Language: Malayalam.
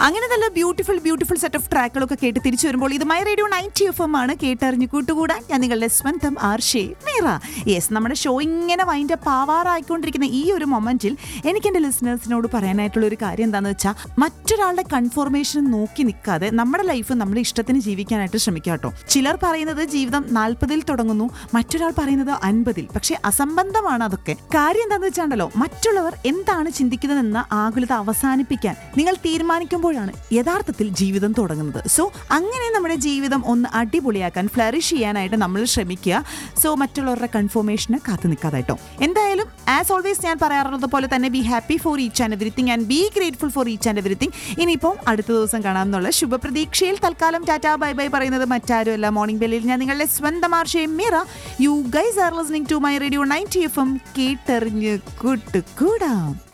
അങ്ങനെ നല്ല ബ്യൂട്ടിഫുൾ ബ്യൂട്ടിഫുൾ സെറ്റ് ഓഫ് ട്രാക്കുകളൊക്കെ കേട്ട് തിരിച്ചു വരുമ്പോൾ ഇത് my radio ninety F M ആണ് കേട്ടറിഞ്ഞു കൂട്ടുകൂടാൻ ഞാൻ നിങ്ങളുടെ സ്വന്തം ആർഷേ മീറ യെസ് നമ്മുടെ ഷോ ഇങ്ങനെ വൈൻഡ് അപ്പ് ആവാറായിക്കൊണ്ടിരിക്കുന്ന ഈ ഒരു മൊമെന്റിൽ എനിക്ക് എൻ്റെ ലിസണേഴ്സിനോട് പറയാനായിട്ടുള്ള ഒരു കാര്യം എന്താണെന്ന് വെച്ചാൽ മറ്റൊരാളുടെ കൺഫർമേഷൻ നോക്കി നിൽക്കാതെ നമ്മുടെ ലൈഫ് നമ്മുടെ ഇഷ്ടത്തിന് ജീവിക്കാനായിട്ട് ശ്രമിക്കുക കേട്ടോ ചിലർ പറയുന്നത് ജീവിതം നാൽപ്പതിൽ തുടങ്ങുന്നു മറ്റൊരാൾ പറയുന്നത് അൻപതിൽ പക്ഷെ അസംബന്ധമാണ് അതൊക്കെ കാര്യം എന്താണെന്ന് വെച്ചാണ്ടല്ലോ മറ്റുള്ളവർ എന്താണ് ചിന്തിക്കുന്നതെന്ന ആകുലത അവസാനിപ്പിക്കാൻ നിങ്ങൾ തീരുമാനിക്കുമ്പോഴാണ് യഥാർത്ഥത്തിൽ ജീവിതം തുടങ്ങുന്നത് സോ അങ്ങനെ നമ്മുടെ ജീവിതം ഒന്ന് അടിപൊളിയാക്കാൻ ഫ്ലറിഷ് ചെയ്യാനായിട്ട് നമ്മൾ ശ്രമിക്കുക സോ മറ്റുള്ളവരുടെ കൺഫർമേഷന് കാത്തു നിൽക്കാതായിട്ടോ എന്തായാലും ആസ് ഓൾവേസ് ഞാൻ പറയാറുള്ളത് പോലെ തന്നെ be happy for each and everything and be grateful for each and everything ഇനിയിപ്പം അടുത്ത ദിവസം കാണാമെന്നുള്ള ശുഭപ്രതീക്ഷയിൽ തൽക്കാലം ടാറ്റാ ബൈ ബൈ പറയുന്നത് മറ്റാരുമല്ല മോർണിംഗ് ബെല്ലിൽ ഞാൻ നിങ്ങളുടെ സ്വന്തം ആർഷയും Meera you guys are listening to my radio ninety F M കേട്ടെറിഞ്ഞ് കൂട്ടുകൂടാം